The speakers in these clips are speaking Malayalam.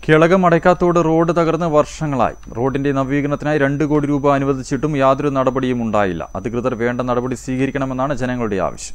കിളകം അടയ്ക്കാത്തോട് റോഡ് തകർന്ന് വർഷങ്ങളായി റോഡിന്റെ നവീകരണത്തിനായി രണ്ട് കോടി രൂപ അനുവദിച്ചിട്ടും യാതൊരു നടപടിയും ഉണ്ടായില്ല അധികൃതർ വേണ്ട നടപടി സ്വീകരിക്കണമെന്നാണ് ജനങ്ങളുടെ ആവശ്യം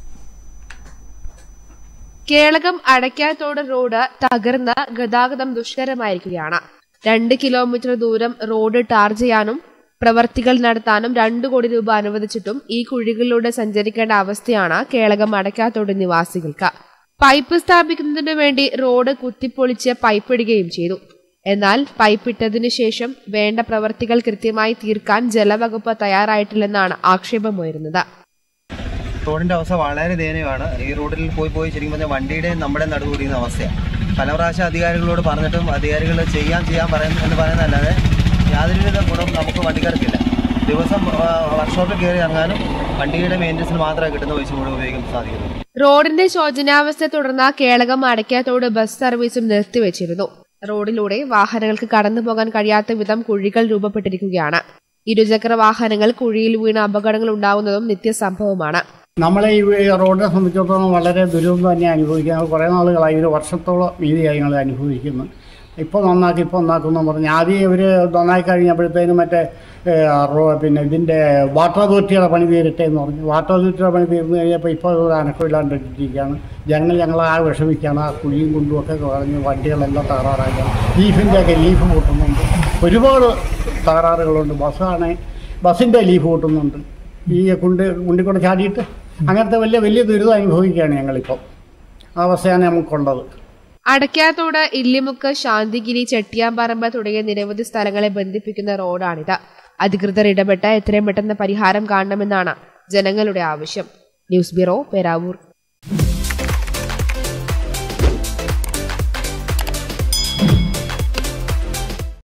കേളകം അടയ്ക്കാത്തോട് റോഡ് തകർന്ന് ഗതാഗതം ദുഷ്കരമായിരിക്കുകയാണ് രണ്ട് കിലോമീറ്റർ ദൂരം റോഡ് ടാർ ചെയ്യാനും പ്രവർത്തികൾ നടത്താനും രണ്ടു കോടി രൂപ അനുവദിച്ചിട്ടും ഈ കുഴികളിലൂടെ സഞ്ചരിക്കേണ്ട അവസ്ഥയാണ് കേളകം അടയ്ക്കാത്തോട് നിവാസികൾക്ക് പൈപ്പ് സ്ഥാപിക്കുന്നതിനു വേണ്ടി റോഡ് കുത്തിപ്പൊളിച്ച് പൈപ്പിടുകയും ചെയ്തു എന്നാൽ പൈപ്പിട്ടതിനു ശേഷം വേണ്ട പ്രവർത്തികൾ കൃത്യമായി തീർക്കാൻ ജലവകുപ്പ് തയ്യാറായിട്ടില്ലെന്നാണ് ആക്ഷേപമുയരുന്നത് റോഡിന്റെ അവസ്ഥ വളരെ ദയനീയമാണ് ഈ റോഡിൽ പോയി പോയി ശരിക്കും പറഞ്ഞാൽ വണ്ടിയുടെ നമ്മുടെ നടുകൂടിയുന്ന അവസ്ഥയാണ് പല പ്രാവശ്യം അധികാരികളോട് പറഞ്ഞിട്ടും അധികാരികൾ ചെയ്യാൻ ചെയ്യാൻ പറയുന്നു എന്ന് പറയുന്നതല്ലാതെ യാതൊരുവിധ ഗുണം നമുക്ക് വണ്ടിക്കാർക്കില്ല ദിവസം ആ, വർക്ക്ഷോപ്പിൽ കയറി ഇറങ്ങാനും വണ്ടിയുടെ മെയിൻ്റനൻസിന് മാത്രമേ കിട്ടുന്ന പൈസ മുഴുവൻ ഉപയോഗിക്കാൻ സാധിക്കുന്നു റോഡിന്റെ ശോചനാവസ്ഥ തുടർന്ന് കേളകം അടയ്ക്കാത്തോട് ബസ് സർവീസും നിർത്തിവെച്ചിരുന്നു റോഡിലൂടെ വാഹനങ്ങൾക്ക് കടന്നു പോകാൻ കഴിയാത്ത വിധം കുഴികൾ രൂപപ്പെട്ടിരിക്കുകയാണ് ഇരുചക്ര വാഹനങ്ങൾ കുഴിയിൽ വീണ് അപകടങ്ങൾ ഉണ്ടാവുന്നതും നിത്യസംഭവമാണ് നമ്മളെ ഈ റോഡിനെ സംബന്ധിച്ചിടത്തോളം വളരെ ദുരിതം തന്നെ അനുഭവിക്കുന്നത് കുറേ നാളുകളായി ഒരു വർഷത്തോളം വീതിയായി ഞങ്ങൾ അനുഭവിക്കുന്നു ഇപ്പോൾ നന്നാക്കി ഇപ്പോൾ നന്നാക്കുന്നു പറഞ്ഞ് ആദ്യം ഇവർ നന്നായി കഴിഞ്ഞപ്പോഴത്തേനും മറ്റേ ഏഹ്, റോ- പിന്നെ ഇതിൻ്റെ വാട്ടർ അതോറിറ്റിയുടെ പണി തീരട്ടെ എന്ന് പറഞ്ഞു വാട്ടർ അതോറിറ്റിയുടെ പണി തീർന്നു കഴിഞ്ഞപ്പോൾ ഇപ്പോൾ ഒരു അനക്കമില്ലാണ്ടിരിക്കുകയാണ് ജനങ്ങൾ ഞങ്ങൾ ആ വിഷമിക്കുകയാണ് ആ കുഴിയും കുണ്ടും ഒക്കെ പറഞ്ഞ് വണ്ടികളെല്ലാം തകരാറാക്കുകയാണ് ലീഫിൻ്റെയൊക്കെ ലീഫ് പൊട്ടുന്നുണ്ട് ഒരുപാട് തകരാറുകളുണ്ട് ബസ്സാണ് ബസ്സിൻ്റെ ലീഫ് പൊട്ടുന്നുണ്ട് ഈ കുണ്ട് കുണ്ടിക്കൂടെ ചാടിയിട്ട് അങ്ങനത്തെ വലിയ വലിയ ദുരിതം അനുഭവിക്കുകയാണ് ഞങ്ങളിപ്പോൾ ആ അവസ്ഥയാണ് നമുക്കുള്ളത് അടയ്ക്കാത്തോട് ഇല്ലിമുക്ക് ശാന്തിഗിരി ചെട്ടിയാമ്പറമ്പ് തുടങ്ങിയ നിരവധി സ്ഥലങ്ങളെ ബന്ധിപ്പിക്കുന്ന റോഡാണിത് അധികൃതർ ഇടപെട്ട് എത്രയും പെട്ടെന്ന് പരിഹാരം കാണണമെന്നാണ് ജനങ്ങളുടെ ആവശ്യം ന്യൂസ് ബ്യൂറോ പേരാവൂർ